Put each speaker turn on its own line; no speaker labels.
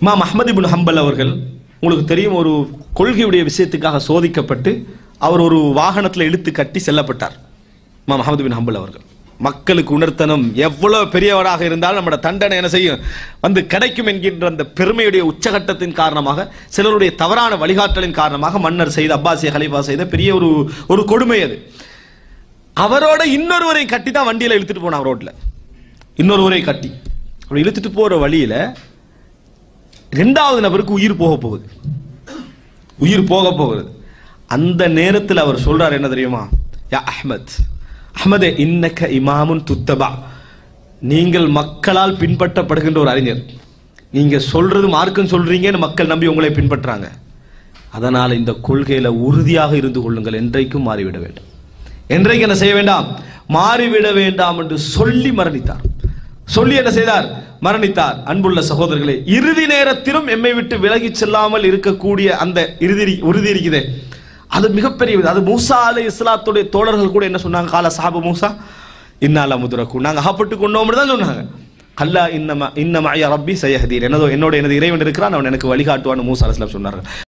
இமாம் அஹ்மது இப்னு ஹம்பல் அவர்கள் உங்களுக்கு தெரியும் ஒரு கொள்கையுடைய விஷயத்துக்காக சோதிக்கப்பட்டு அவர் ஒரு வாகனத்தில் இழுத்து கட்டி செல்லப்பட்டார் இமாம் அஹமது பின் ஹம்பல் அவர்கள் மக்களுக்கு உணர்த்தனம் எவ்வளவு பெரியவராக இருந்தாலும் நம்மட தண்டனை என்ன செய்யும் வந்து கிடைக்கும் என்கின்ற அந்த பெருமையுடைய உச்சகட்டத்தின் காரணமாக சிலருடைய தவறான வழிகாட்டலின் காரணமாக மன்னர் செய்த அப்பாசிய ஹலீஃபா செய்த பெரிய ஒரு ஒரு கொடுமை அது அவரோட இன்னொருவரை கட்டி தான் வண்டியில இழுத்துட்டு போனான் ரோட்ல இன்னொருவரை கட்டி அப்படி இழுத்துட்டு போற வழியில ரெண்டாவது நபருக்கு உயிர் போக போகுது உயிர் போக போகுது அந்த நேரத்தில் அவர் சொல்றார் என்ன தெரியுமா யா அஹ்மத் அஹ்மதே இன்னக்க இமாமுன் துத்தபா நீங்கள் மக்களால் பின்பற்றப்படுகின்ற ஒரு அறிஞர் நீங்க சொல்றது மார்க்கம் சொல்றீங்கன்னு மக்கள் நம்பி உங்களை பின்பற்றுறாங்க அதனால் இந்த கொள்கையில உறுதியாக இருந்து கொள்ளுங்கள் என்றைக்கும் மாறிவிட வேண்டும் என்றைக்கு என்ன செய்ய வேண்டாம் மாறிவிட வேண்டாம் என்று சொல்லி மரணித்தார் சொல்லி என்ன செய்தார் மரணித்தார் அன்புள்ள சகோதரர்களே இறுதி நேரத்திலும் எம்மை விட்டு விலகி செல்லாமல் இருக்கக்கூடிய அந்த இறுதி உறுதி இருக்குதே அது மிகப்பெரிய இது. அது மூசா அலை இஸ்லாத்துடைய தோழர்கள் கூட என்ன சொன்னாங்க கால சாபு மூசா இன்னால முதுரக்கு நாங்க அகப்பட்டு கொண்டோம்னு தான் சொன்னாங்க கல்லா இன்னமா இன்னமா ரப்பி சையஹதீர் என்னதோ என்னோட எனது இறைவன் இருக்கிறான் அவன் எனக்கு வழிகாட்டுவான்னு மூசா அலைஹிஸ்ஸலாம் சொன்னார்கள்